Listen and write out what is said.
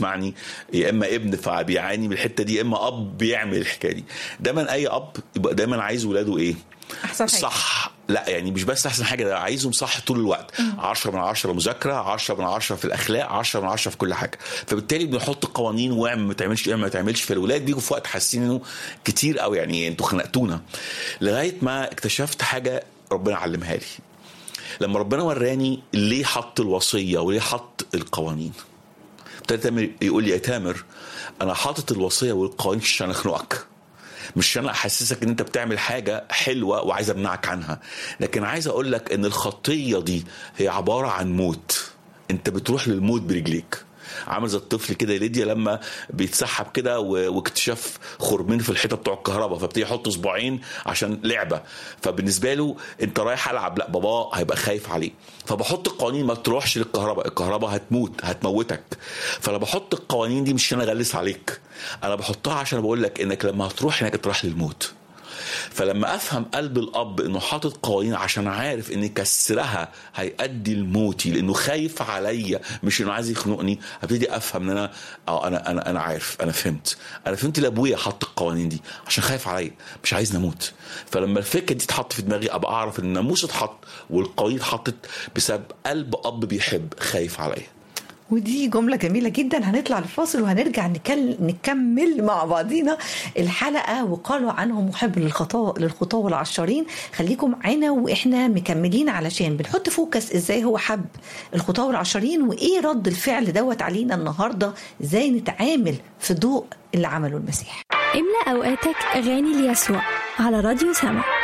بيسمعني يا اما ابن فبيعاني من الحته دي يا اما اب بيعمل الحكايه دي دايما اي اب يبقى دايما عايز ولاده ايه احسن حاجه صح لا يعني مش بس احسن حاجه ده عايزهم صح طول الوقت 10 من 10 مذاكره 10 من 10 في الاخلاق 10 من 10 في كل حاجه فبالتالي بنحط قوانين واعمل ما تعملش اعمل ما تعملش فالولاد بيجوا في وقت حاسين انه كتير قوي يعني انتوا خنقتونا لغايه ما اكتشفت حاجه ربنا علمها لي لما ربنا وراني ليه حط الوصيه وليه حط القوانين ابتدى تامر يقول لي يا تامر انا حاطط الوصيه والقوانين مش عشان اخنقك مش عشان احسسك ان انت بتعمل حاجه حلوه وعايز امنعك عنها لكن عايز اقول لك ان الخطيه دي هي عباره عن موت انت بتروح للموت برجليك عامل زي الطفل كده يا ليديا لما بيتسحب كده و- واكتشاف خرمين في الحيطه بتوع الكهرباء فابتدي يحط صباعين عشان لعبه فبالنسبه له انت رايح العب لا بابا هيبقى خايف عليه فبحط القوانين ما تروحش للكهرباء الكهرباء هتموت هتموتك فانا بحط القوانين دي مش عشان اغلس عليك انا بحطها عشان بقول لك انك لما هتروح هناك تروح للموت فلما افهم قلب الاب انه حاطط قوانين عشان عارف ان كسرها هيؤدي لموتي لانه خايف عليا مش انه عايز يخنقني هبتدي افهم ان انا اه انا انا انا عارف انا فهمت انا فهمت ليه ابويا حط القوانين دي عشان خايف عليا مش عايز نموت فلما الفكره دي تتحط في دماغي ابقى اعرف ان الناموس اتحط والقوانين اتحطت بسبب قلب اب بيحب خايف عليا ودي جملة جميلة جدا هنطلع الفاصل وهنرجع نكل... نكمل مع بعضينا الحلقة وقالوا عنه محب للخطاء للخطاة والعشارين خليكم معانا واحنا مكملين علشان بنحط فوكس ازاي هو حب الخطاة والعشارين وايه رد الفعل دوت علينا النهاردة ازاي نتعامل في ضوء اللي عمله المسيح املأ أوقاتك أغاني ليسوع على راديو سما